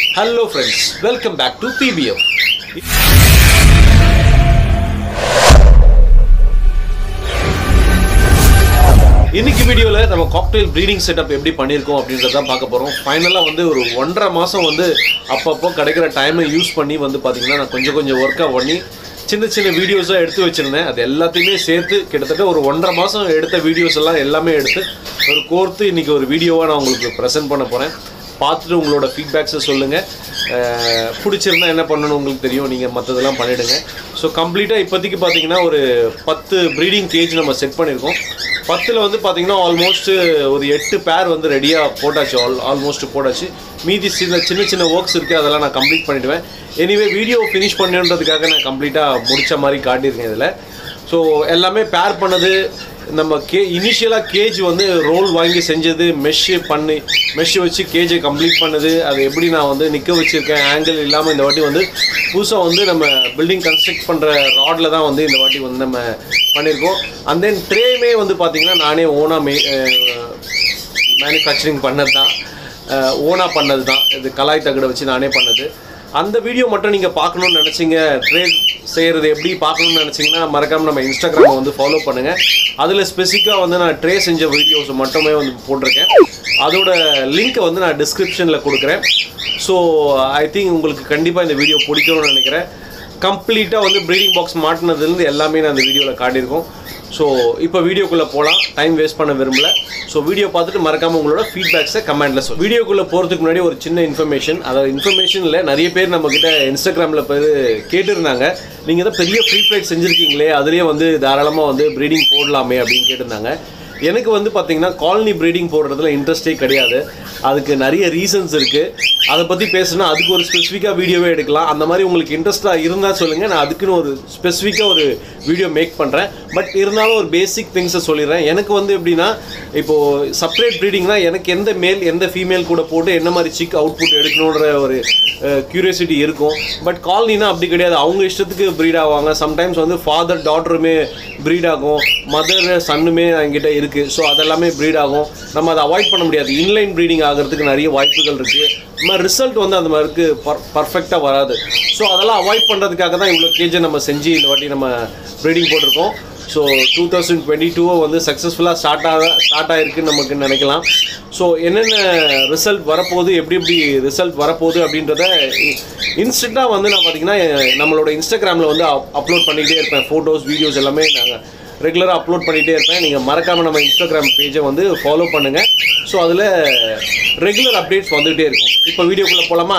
hello friends welcome back to BBF இன்னைக்கு வீடியோவில் நம்ம காக்டெயில் ப்ரீடிங் செட்டப் எப்படி பண்ணியிருக்கோம் அப்படின்றத தான் பார்க்க போகிறோம் ஃபைனலாக வந்து ஒரு ஒன்றரை மாதம் வந்து அப்பப்போ கிடைக்கிற டைமை யூஸ் பண்ணி வந்து பார்த்தீங்கன்னா நான் கொஞ்சம் கொஞ்சம் ஒர்க்காக பண்ணி சின்ன சின்ன வீடியோஸாக எடுத்து வச்சுருந்தேன் அது எல்லாத்தையுமே சேர்த்து கிட்டத்தட்ட ஒரு ஒன்றரை மாதம் எடுத்த வீடியோஸ் எல்லாம் எல்லாமே எடுத்து ஒரு கோர்த்து இன்னைக்கு ஒரு வீடியோவாக நான் உங்களுக்கு ப்ரெசென்ட் பண்ண போகிறேன் பார்த்துட்டு உங்களோட ஃபீட்பேக்ஸை சொல்லுங்கள் பிடிச்சிருந்தா என்ன பண்ணணும் உங்களுக்கு தெரியும் நீங்கள் மற்றதெல்லாம் பண்ணிவிடுங்க ஸோ கம்ப்ளீட்டாக இப்போதைக்கு பார்த்தீங்கன்னா ஒரு பத்து ப்ரீடிங் கேஜ் நம்ம செட் பண்ணியிருக்கோம் பத்தில் வந்து பார்த்தீங்கன்னா ஆல்மோஸ்ட் ஒரு எட்டு பேர் வந்து ரெடியாக போட்டாச்சு ஆல் ஆல்மோஸ்ட் போட்டாச்சு மீதி சின்ன சின்ன சின்ன ஒர்க்ஸ் இருக்குது அதெல்லாம் நான் கம்ப்ளீட் பண்ணிவிடுவேன் எனிவே வீடியோ ஃபினிஷ் பண்ணுன்றதுக்காக நான் கம்ப்ளீட்டாக முடித்த மாதிரி காட்டியிருக்கேன் இதில் ஸோ எல்லாமே பேர் பண்ணது நம்ம கே இனிஷியலாக கேஜ் வந்து ரோல் வாங்கி செஞ்சது மெஷ்ஷு பண்ணி மெஷ் வச்சு கேஜை கம்ப்ளீட் பண்ணது அது எப்படி நான் வந்து நிற்க வச்சுருக்கேன் ஆங்கிள் இல்லாமல் இந்த வாட்டி வந்து புதுசாக வந்து நம்ம பில்டிங் கன்ஸ்ட்ரக்ட் பண்ணுற ராடில் தான் வந்து இந்த வாட்டி வந்து நம்ம பண்ணியிருக்கோம் அண்ட் தென் ட்ரேமே வந்து பார்த்திங்கன்னா நானே ஓனாக மே மேனுஃபேக்சரிங் பண்ணது தான் ஓனாக பண்ணது தான் இது கலாய் தகடை வச்சு நானே பண்ணது அந்த வீடியோ மட்டும் நீங்கள் பார்க்கணுன்னு நினச்சிங்க ட்ரேட் செய்கிறது எப்படி பார்க்கணுன்னு நினச்சிங்கன்னா மறக்காமல் நம்ம இன்ஸ்டாகிராமை வந்து ஃபாலோ பண்ணுங்கள் அதில் ஸ்பெசிஃபிக்காக வந்து நான் ட்ரே செஞ்ச வீடியோஸ் மட்டுமே வந்து போட்டிருக்கேன் அதோட லிங்க்கை வந்து நான் டிஸ்கிரிப்ஷனில் கொடுக்குறேன் ஸோ ஐ திங்க் உங்களுக்கு கண்டிப்பாக இந்த வீடியோ பிடிக்கும்னு நினைக்கிறேன் கம்ப்ளீட்டாக வந்து ப்ரீடிங் பாக்ஸ் மாட்டினதுலேருந்து எல்லாமே நான் அந்த வீடியோவில் காட்டியிருக்கோம் ஸோ இப்போ வீடியோக்குள்ளே போகலாம் டைம் வேஸ்ட் பண்ண விரும்பல ஸோ வீடியோ பார்த்துட்டு மறக்காமல் உங்களோட ஃபீட்பேக்ஸை கமெண்ட்டில் சொல்லு வீடியோக்குள்ளே போகிறதுக்கு முன்னாடி ஒரு சின்ன இன்ஃபர்மேஷன் அதாவது இன்ஃபர்மேஷனில் நிறைய பேர் நம்மக்கிட்ட இன்ஸ்டாகிராமில் போய் கேட்டிருந்தாங்க நீங்கள் தான் பெரிய ஃப்ரீ ஃப்ளைட் செஞ்சுருக்கீங்களே அதுலேயே வந்து தாராளமாக வந்து ப்ரீடிங் போடலாமே அப்படின்னு கேட்டிருந்தாங்க எனக்கு வந்து பார்த்தீங்கன்னா காலனி ப்ரீடிங் போடுறதுல இன்ட்ரெஸ்டே கிடையாது அதுக்கு நிறைய ரீசன்ஸ் இருக்குது அதை பற்றி பேசுனா அதுக்கு ஒரு ஸ்பெசிஃபிக்காக வீடியோவே எடுக்கலாம் அந்த மாதிரி உங்களுக்கு இன்ட்ரெஸ்ட்டாக இருந்தால் சொல்லுங்கள் நான் அதுக்குன்னு ஒரு ஸ்பெசிஃபிக்காக ஒரு வீடியோ மேக் பண்ணுறேன் பட் இருந்தாலும் ஒரு பேசிக் திங்ஸை சொல்லிடுறேன் எனக்கு வந்து எப்படின்னா இப்போது செப்பரேட் ப்ரீடிங்னா எனக்கு எந்த மேல் எந்த ஃபீமேல் கூட போட்டு என்ன மாதிரி சிக் அவுட்புட் எடுக்கணுன்ற ஒரு க்யூரியாசிட்டி இருக்கும் பட் காலனினா அப்படி கிடையாது அவங்க இஷ்டத்துக்கு ப்ரீட் ஆவாங்க சம்டைம்ஸ் வந்து ஃபாதர் டாட்டருமே ப்ரீட் ஆகும் மதர் சன்னுமே என்கிட்ட இருக்குது ஸோ அதெல்லாமே ப்ரீட் ஆகும் நம்ம அதை அவாய்ட் பண்ண முடியாது இன்லைன் ப்ரீடிங் ஆகிறதுக்கு நிறைய வாய்ப்புகள் இருக்குது நம்ம ரிசல்ட் வந்து அந்த மாதிரிக்கு பர் பர்ஃபெக்டாக வராது ஸோ அதெல்லாம் அவாய்ட் பண்ணுறதுக்காக தான் இவ்வளோ கேஜை நம்ம செஞ்சு இந்த வாட்டி நம்ம ப்ரீடிங் போட்டிருக்கோம் ஸோ டூ தௌசண்ட் டுவெண்ட்டி டூவை வந்து சக்ஸஸ்ஃபுல்லாக ஸ்டார்ட் ஆக ஸ்டார்ட் ஆகிருக்குன்னு நமக்கு நினைக்கலாம் ஸோ என்னென்ன ரிசல்ட் வரப்போகுது எப்படி எப்படி ரிசல்ட் வரப்போகுது அப்படின்றத இன்ஸ்டண்ட்டாக வந்து நான் பார்த்தீங்கன்னா நம்மளோட இன்ஸ்டாகிராமில் வந்து அப்லோட் பண்ணிக்கிட்டே இருப்பேன் ஃபோட்டோஸ் வீடியோஸ் எல்லாமே நாங்கள் ரெகுலராக அப்லோட் பண்ணிகிட்டே இருப்பேன் நீங்கள் மறக்காமல் நம்ம இன்ஸ்டாகிராம் பேஜை வந்து ஃபாலோ பண்ணுங்கள் ஸோ அதில் ரெகுலர் அப்டேட்ஸ் வந்துகிட்டே இருக்கும் இப்போ வீடியோக்குள்ளே போகலாமா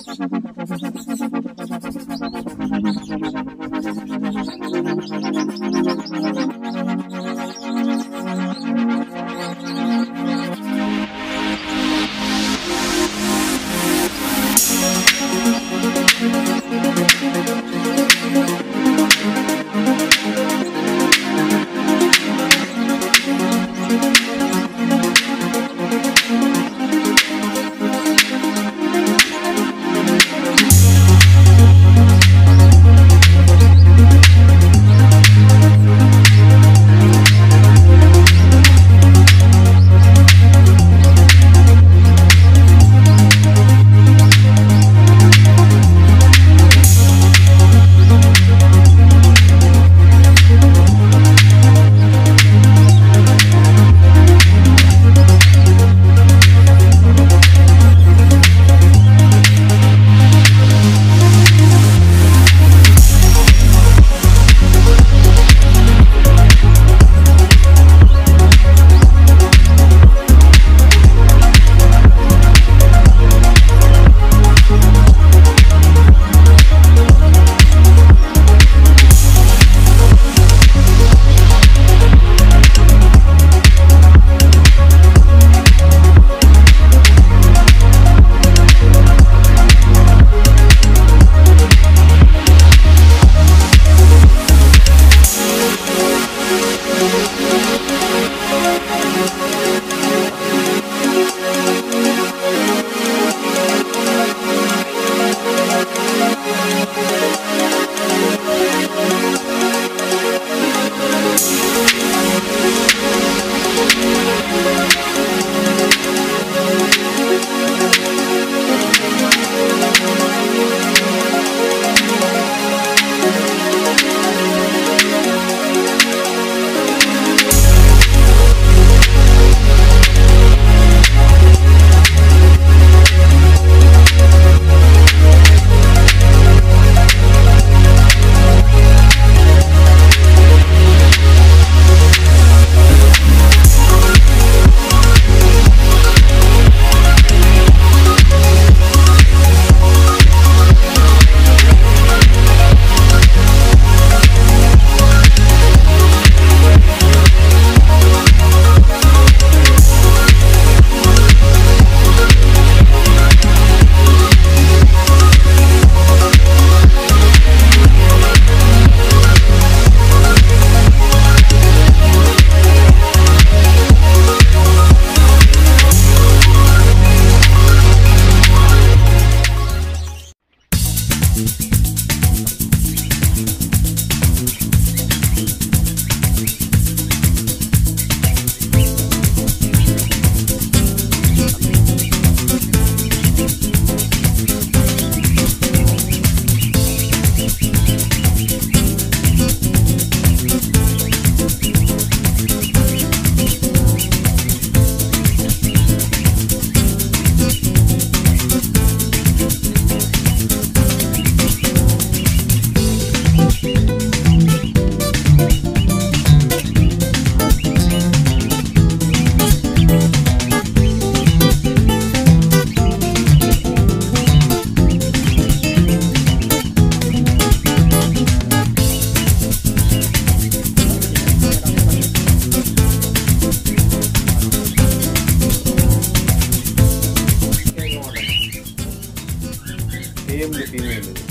சேம் ஃபீமேல் இது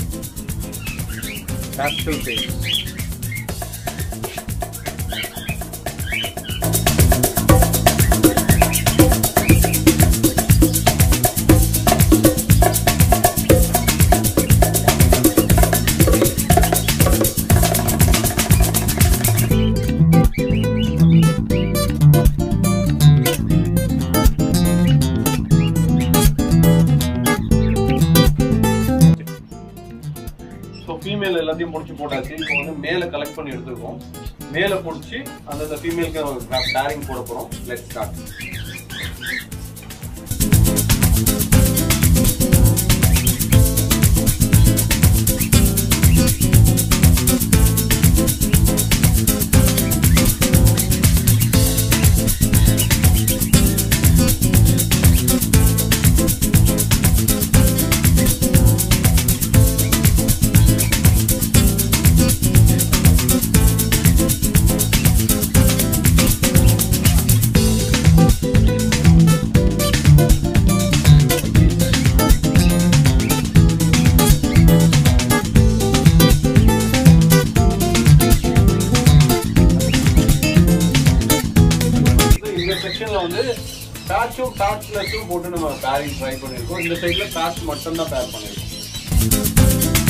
பேஸ்டல் ஃபேஸ் ஸோ ஃபீமேல் எல்லாத்தையும் முடிச்சு போட்டாச்சு இப்போ வந்து மேலே கலெக்ட் பண்ணி எடுத்துருக்கோம் மேலே பிடிச்சி அந்தந்த ஃபீமேலுக்கு பேரிங் போட போகிறோம் லெட் ஸ்டார்ட் பேட்ச்லெஸ்ஸும் போட்டு நம்ம பேரிங் ட்ரை பண்ணியிருக்கோம் இந்த சைடில் பேட்ச் மட்டும் தான் பேர் பண்ணியிருக்கோம்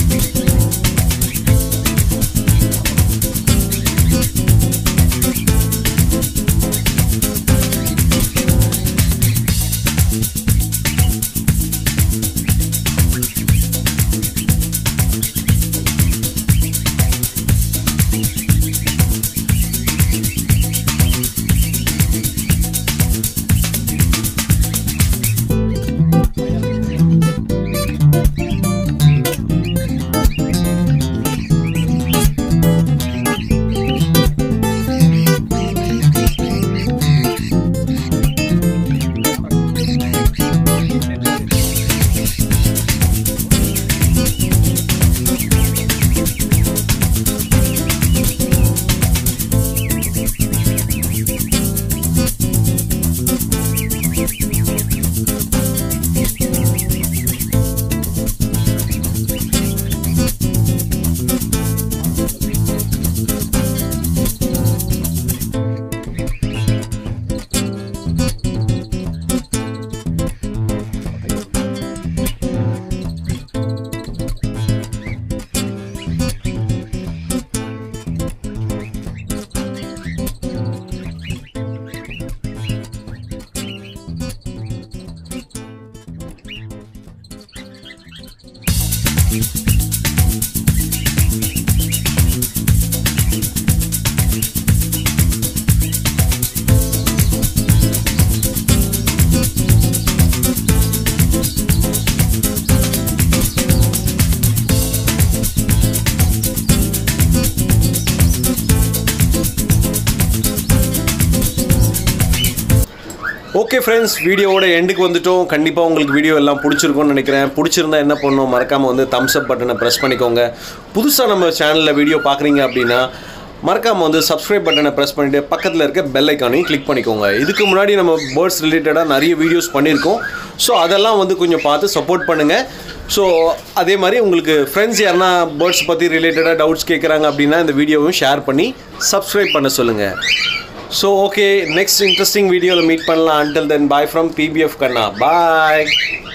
ஓகே ஃப்ரெண்ட்ஸ் வீடியோவோட எண்டுக்கு வந்துட்டோம் கண்டிப்பாக உங்களுக்கு வீடியோ எல்லாம் பிடிச்சிருக்கும்னு நினைக்கிறேன் பிடிச்சிருந்தா என்ன பண்ணணும் மறக்காமல் வந்து தம்ஸ் அப் பட்டனை ப்ரெஸ் பண்ணிக்கோங்க புதுசாக நம்ம சேனலில் வீடியோ பார்க்குறீங்க அப்படின்னா மறக்காமல் வந்து சப்ஸ்கிரைப் பட்டனை ப்ரெஸ் பண்ணிவிட்டு பக்கத்தில் இருக்க பெல் ஐக்கானையும் கிளிக் பண்ணிக்கோங்க இதுக்கு முன்னாடி நம்ம பேர்ட்ஸ் ரிலேட்டடாக நிறைய வீடியோஸ் பண்ணியிருக்கோம் ஸோ அதெல்லாம் வந்து கொஞ்சம் பார்த்து சப்போர்ட் பண்ணுங்கள் ஸோ அதே மாதிரி உங்களுக்கு ஃப்ரெண்ட்ஸ் யாருன்னா பேர்ட்ஸ் பற்றி ரிலேட்டடாக டவுட்ஸ் கேட்குறாங்க அப்படின்னா இந்த வீடியோவும் ஷேர் பண்ணி சப்ஸ்கிரைப் பண்ண சொல்லுங்கள் ஸோ ஓகே நெக்ஸ்ட் இன்ட்ரெஸ்டிங் வீடியோவில் மீட் பண்ணலாம் until then bye from BBF Kanna bye